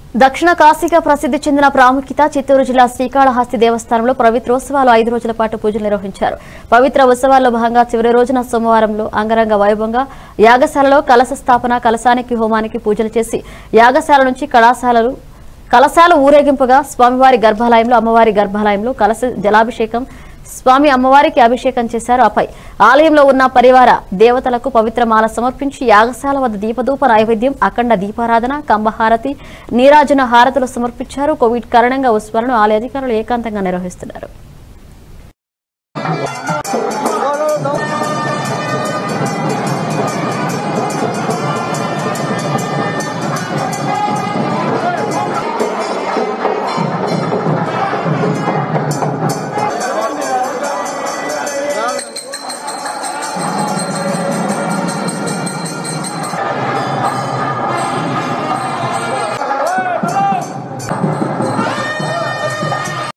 దక్షిణ కాశీగా ప్రసిద్ధి చెందిన ప్రాముఖ్యత చిత్తూరు జిల్లా శ్రీకాళహస్తి దేవస్థానంలో పవిత్రోత్సవాలు ఐదు రోజుల పాటు పూజలు నిర్వహించారు పవిత్ర ఉత్సవాల్లో భాగంగా చివరి రోజున సోమవారంలో అంగరంగ వైభవంగా యాగశాలలో కలశ స్థాపన కలశానికి హోమానికి పూజలు చేసి యాగశాల నుంచి కళాశాలలు కలశాల ఊరేగింపుగా స్వామివారి గర్భాలయంలో అమ్మవారి గర్భాలయంలో కలశ జలాభిషేకం స్వామి అమ్మవారికి అభిషేకం చేశారు ఆపై ఆలయంలో ఉన్న పరివార దేవతలకు పవిత్ర మాల సమర్పించి యాగశాల వద్ద దీపదూప నైవేద్యం అఖండ దీపారాధన కంబహారతి నీరాజన హారతులు సమర్పించారు కోవిడ్ కారణంగా ఉత్సవాలను ఆలయ అధికారులు ఏకాంతంగా నిర్వహిస్తున్నారు